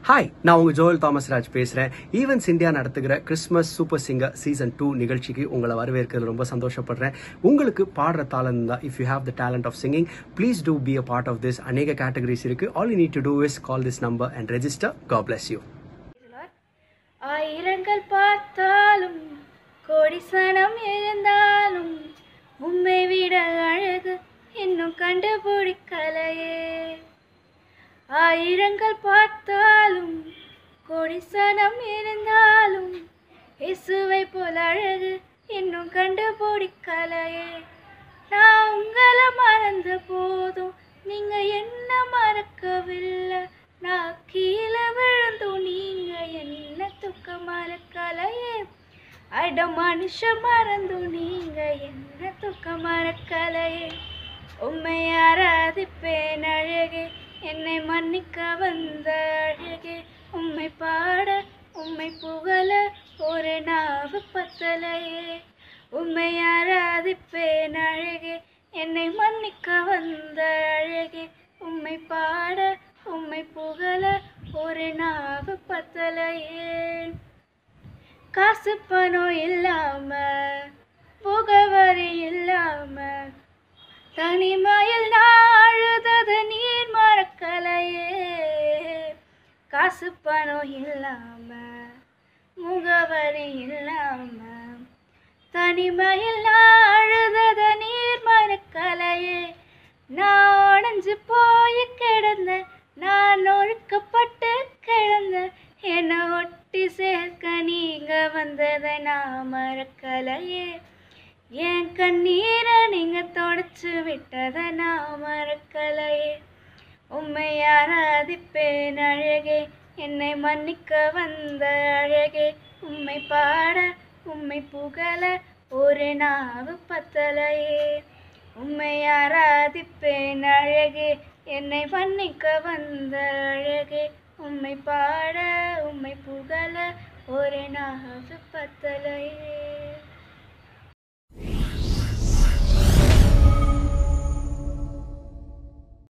hi நான் உங்க Joel Thomas Raj பேசுறேன் ஈவென்ட்ஸ் இந்தியா நடத்துகிற Christmas super singer season two நிகழ்ச்சிக்கு உங்களை வரவேற்கிறது ரொம்ப சந்தோஷப்படுறேன் உங்களுக்கு பாடுற தாளம் தான் if you have the talent of singing please do be a part of this அநேக கேட்டகரிஸ் இருக்கு all you need to do is call this number and register God bless you ஆயிரங்கள் பார்த்தாலும் கோடி சனம் இருந்தாலும் உம்மை விட அழகு இன்னும் கண்டுபிடிக்கலையே ஆயிரங்கள் பார்த்தாலும் கோடி சனம் இருந்தாலும் இயேசுவை போல் அழகு இன்னும் கண்டுபிடிக்கலையே நான் உங்களை மறந்த போதும் நீங்க என்ன மறக்கவில்லை நான் கீழே விழுந்தும் நீங்க என்ன துக்க மறக்கலையே அட மனுஷ மறந்தும் நீங்க என்ன துக்க மறக்கலையே உம்மை ஆராதிப்பேன் அழகே என்னை மன்னிக்க வந்த அழகே உம்மை பாட உம்மை புகழ ஒரு நாவு பத்தலையே உம்மை ஆராதிப்பேன் அழகே என்னை மன்னிக்க வந்த அழகே உம்மை பாட உம்மை புகழ ஒரு நாவு பத்தலையே காசு பணம் இல்லாம புகவரி இல்லாம தனிமையில் நான் அழுதது நீர் மறக்கலையே காசு பணம் இல்லாம முகவரி இல்லாம தனிமையில் நான் அழுதத நீர் மறக்கலையே நான் உடஞ்சு போய் கிடந்தேன் நான் ஒழுக்கப்பட்டு கிடந்தேன் என்னை ஒட்டி சேர்க்க நீங்க வந்ததை நான் மறக்கலையே என் கண்ணீரை நீங்க தொடச்சு விட்டதை நான் மறக்கலையே உம்மை ஆராதிப்பேன் அழகே என்னை மன்னிக்க வந்த அழகே உம்மை பாட உம்மை புகழ ஒரு நாவு பத்தலையே உம்மை ஆராதிப்பேன் அழகே என்னை மன்னிக்க வந்த அழகே உம்மை பாட உம்மை புகழ ஒரு நாவு பத்தலையே